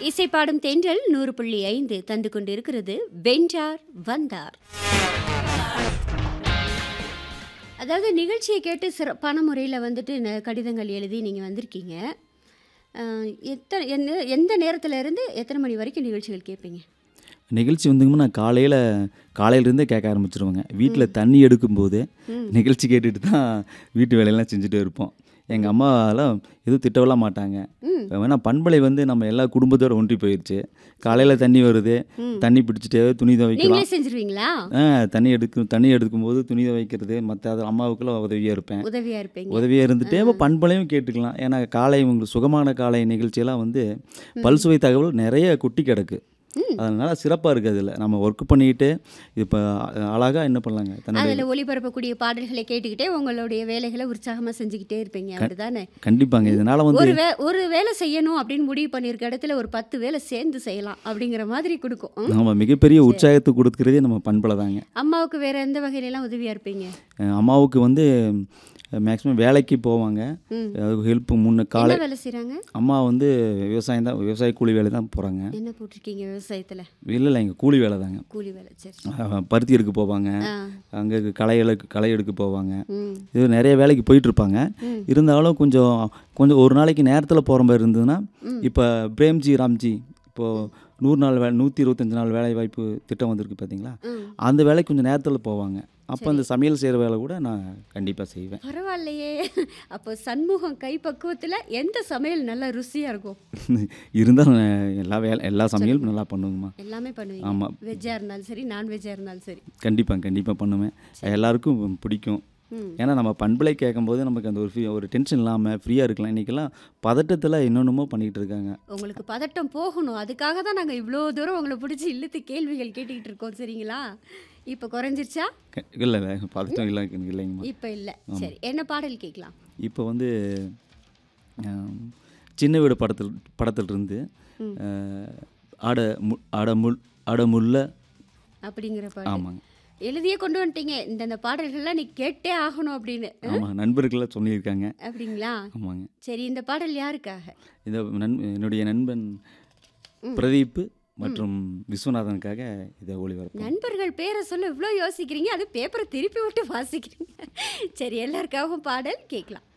இசைப்பாடும் தென்றல் நூறு புள்ளி ஐந்து தந்து கொண்டிருக்கிறது வென்றார் வந்தார் அதாவது நிகழ்ச்சியை கேட்டு சிறப்பான முறையில் வந்துட்டு ந- கடிதங்கள் எழுதி நீங்கள் வந்திருக்கீங்க அஹ், எத்தனை எந்த எந்த நேரத்துல இருந்து எத்தனை மணி வரைக்கும் நிகழ்ச்சிகள் கேட்பீங்க நிகழ்ச்சி வந்துங்கம்மா நான் காலையில் காலையிலேருந்தே கேட்க ஆரம்பிச்சிருவேங்க வீட்டில் தண்ணி எடுக்கும்போது நிகழ்ச்சி கேட்டுட்டு தான் வீட்டு வேலையெல்லாம் செஞ்சுட்டே இருப்போம் எங்கள் அம்மாலாம் எதுவும் திட்டவெல்லாம் மாட்டாங்க வேணா பண்பலை வந்து நம்ம எல்லா குடும்பத்தோட ஒன்றி போயிடுச்சு காலையில் தண்ணி வருது தண்ணி பிடிச்சிட்டு துணி துவைக்கலாம் நீங்களே செஞ்சிருவீங்களா ஆ தண்ணி எடுக்கும் தண்ணி எடுக்கும்போது துணி துவைக்கிறது மற்ற அது அம்மாவுக்குலாம் உதவியாக இருப்பேன் உதவியா இருப்பீங்க உதவியாக இருந்துட்டே இப்போ பண்பலையும் கேட்டுக்கலாம் ஏன்னா காலை உங்களுக்கு சுகமான காலை நிகழ்ச்சியெல்லாம் வந்து பல்சுவை தகவல் நிறைய குட்டி கிடக்கு அதனால சிறப்பாக இருக்குது அதில் நம்ம ஒர்க் பண்ணிக்கிட்டு இப்போ அழகாக என்ன பண்ணலாங்க தன்னுடைய அதுல ஒளிபரப்பக்கூடிய பாடல்களை கேட்டுக்கிட்டே உங்களுடைய வேலைகளை உற்சாகமா செஞ்சுக்கிட்டே இருப்பீங்க அப்படிதானே கண்டிப்பாங்க இதனால் வந்து ஒரு வே ஒரு வேலை செய்யணும் அப்படின்னு முடிவு பண்ணியிருக்க இடத்துல ஒரு பத்து வேலை சேர்ந்து செய்யலாம் அப்படிங்கிற மாதிரி கொடுக்கும் ம்? நம்ம மிகப்பெரிய உற்சாகத்தை கொடுக்குறதே நம்ம பண்பலை தாங்க அம்மாவுக்கு வேற எந்த வகையில எல்லாம் உதவியா இருப்பீங்க அஹ் அம்மாவுக்கு வந்து மேக்ஸிமம் வேலைக்கு போவாங்க ம். அதுக்கு ஹெல்ப் முன்ன காலை என்ன வேலை செய்றாங்க அம்மா வந்து விவசாயம் தான் விவசாய கூலி வேலை தான் போகிறாங்க என்ன போட்டிருக்கீங்க விவசாயத்துல இல்லை இல்லை எங்கள் கூலி வேலை தாங்க கூலி வேலை சரி அஹ் பருத்தி எடுக்க போவாங்க ஆ அங்கே களை எடுக்க களை எடுக்க போவாங்க ம் இது நிறைய வேலைக்கு போயிட்டு இருப்பாங்க ம். இருந்தாலும் கொஞ்சம் கொஞ்சம் ஒரு நாளைக்கு நேரத்தில் போகிற மாதிரி இருந்ததுன்னா இப்போ பிரேம்ஜி ராம்ஜி இப்போது நூறு நாள் வே நூற்றி இருபத்தஞ்சு நாள் வேலை வாய்ப்பு திட்டம் வந்திருக்கு பார்த்தீங்களா ம். அந்த வேலைக்கு கொஞ்சம் நேரத்தில் போவாங்க அப்போ அந்த சமையல் செய்கிற வேலை கூட நான் கண்டிப்பாக செய்வேன் பரவாயில்லையே அப்போ சண்முகம் கை பக்குவத்துல எந்த சமையல் நல்லா ருசியா இருக்கும் இருந்தாலும் நான் எல்லா வேலை எல்லா சமையலும் நல்லா பண்ணுவேங்கம்மா எல்லாமே பண்ணுவீங்க ஆமாம் வெஜ்ஜா இருந்தாலும் சரி நான்வெஜ்ஜா இருந்தாலும் சரி கண்டிப்பாக கண்டிப்பாக பண்ணுவேன் எல்லாருக்கும் பிடிக்கும் ம். ஏன்னா நம்ம பண்பலை கேட்கும்போது நமக்கு அந்த ஒரு free- ஒரு டென்ஷன் இல்லாமல் ஃப்ரீயாக இருக்கலாம் இன்றைக்கெல்லாம் பதட்டத்தில் என்னென்னமோ பண்ணிக்கிட்டு இருக்காங்க உங்களுக்கு பதட்டம் போகணும் அதுக்காக தான் நாங்கள் இவ்வளோ தூரம் உங்களை பிடிச்சி இழுத்து கேள்விகள் கேட்டுக்கிட்டு இருக்கோம் சரிங்களா இப்போ குறைஞ்சிருச்சா இல்லை இல்லை பதட்டம் இல்லை இல்லைங்கம்மா இப்போ இல்லை சரி என்ன பாடல் கேட்கலாம் இப்போ வந்து ஆம், சின்ன வீடு படத்தில் படத்திலிருந்து அஹ், ஆட மு ஆட முல் ஆட முல்ல அப்படிங்கிற பாடல் ஆமாங்க எழுதியே கொண்டு வந்துட்டீங்க இந்த இந்த பாடல்கள்லாம் நீ கேட்டே ஆகணும் அப்படின்னு ஆமாம் நண்பர்கள்லாம் சொல்லியிருக்காங்க அப்படிங்களா ஆமாங்க சரி இந்த பாடல் யாருக்காக இந்த நண் என்னுடைய நண்பன் பிரதீப் மற்றும் விஸ்வநாதனுக்காக இதை ஒளிபரப்பு நண்பர்கள் பேரை சொல்ல இவ்வளோ யோசிக்கிறீங்க அது பேப்பரை திருப்பி விட்டு வாசிக்கிறீங்க சரி எல்லாருக்காகவும் பாடல் கேட்கலாம்